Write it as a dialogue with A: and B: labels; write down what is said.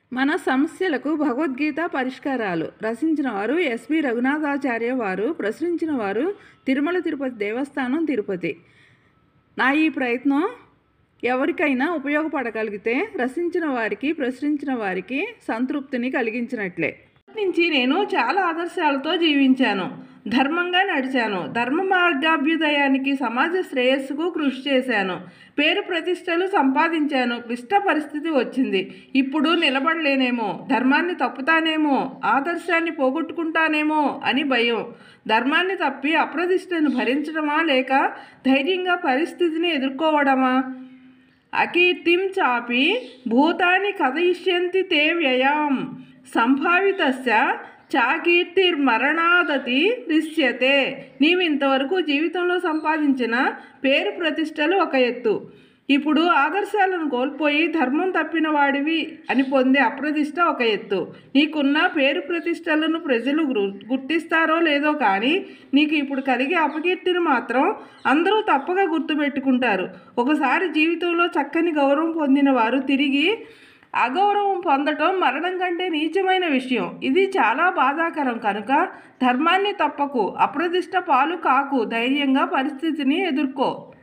A: మన సమస్యలకు భగవద్గీత పరిష్కారాలు రచించిన వారు ఎస్వి రఘునాథాచార్య వారు ప్రచురించిన వారు తిరుమల తిరుపతి దేవస్థానం తిరుపతి నా ఈ ప్రయత్నం ఎవరికైనా ఉపయోగపడగలిగితే రచించిన వారికి ప్రచురించిన వారికి సంతృప్తిని కలిగించినట్లే నుంచి నేను చాలా ఆదర్శాలతో జీవించాను ధర్మంగా నడిచాను ధర్మ మార్గాభ్యుదయానికి సమాజ శ్రేయస్సుకు కృషి చేశాను పేరు ప్రతిష్టలు సంపాదించాను క్లిష్ట పరిస్థితి వచ్చింది ఇప్పుడు నిలబడలేనేమో ధర్మాన్ని తప్పుతానేమో ఆదర్శాన్ని పోగొట్టుకుంటానేమో అని భయం ధర్మాన్ని తప్పి అప్రతిష్టను భరించడమా లేక ధైర్యంగా పరిస్థితిని ఎదుర్కోవడమా అకీర్తిం చాపి భూతాని కథయిష్యంతి తే వ్యయాం సంభావితస్య చాకీర్తిర్మరణాదతి దృశ్యతే నీవు ఇంతవరకు జీవితంలో సంపాదించిన పేరు ప్రతిష్టలు ఒక ఎత్తు ఇప్పుడు ఆదర్శాలను కోల్పోయి ధర్మం తప్పిన వాడివి అని పొందే అప్రతిష్ట ఒక ఎత్తు నీకున్న పేరు ప్రతిష్టలను ప్రజలు గుర్- గుర్తిస్తారో లేదో కానీ నీకు ఇప్పుడు కలిగే అపకీర్తిని మాత్రం అందరూ తప్పక గుర్తుపెట్టుకుంటారు ఒకసారి జీవితంలో చక్కని గౌరవం పొందిన వారు తిరిగి అగౌరవం పొందటం మరణం కంటే నీచమైన విషయం ఇది చాలా బాధాకరం కనుక ధర్మాన్ని తప్పకు అప్రదిష్ట పాలు కాకు ధైర్యంగా పరిస్థితిని ఎదుర్కో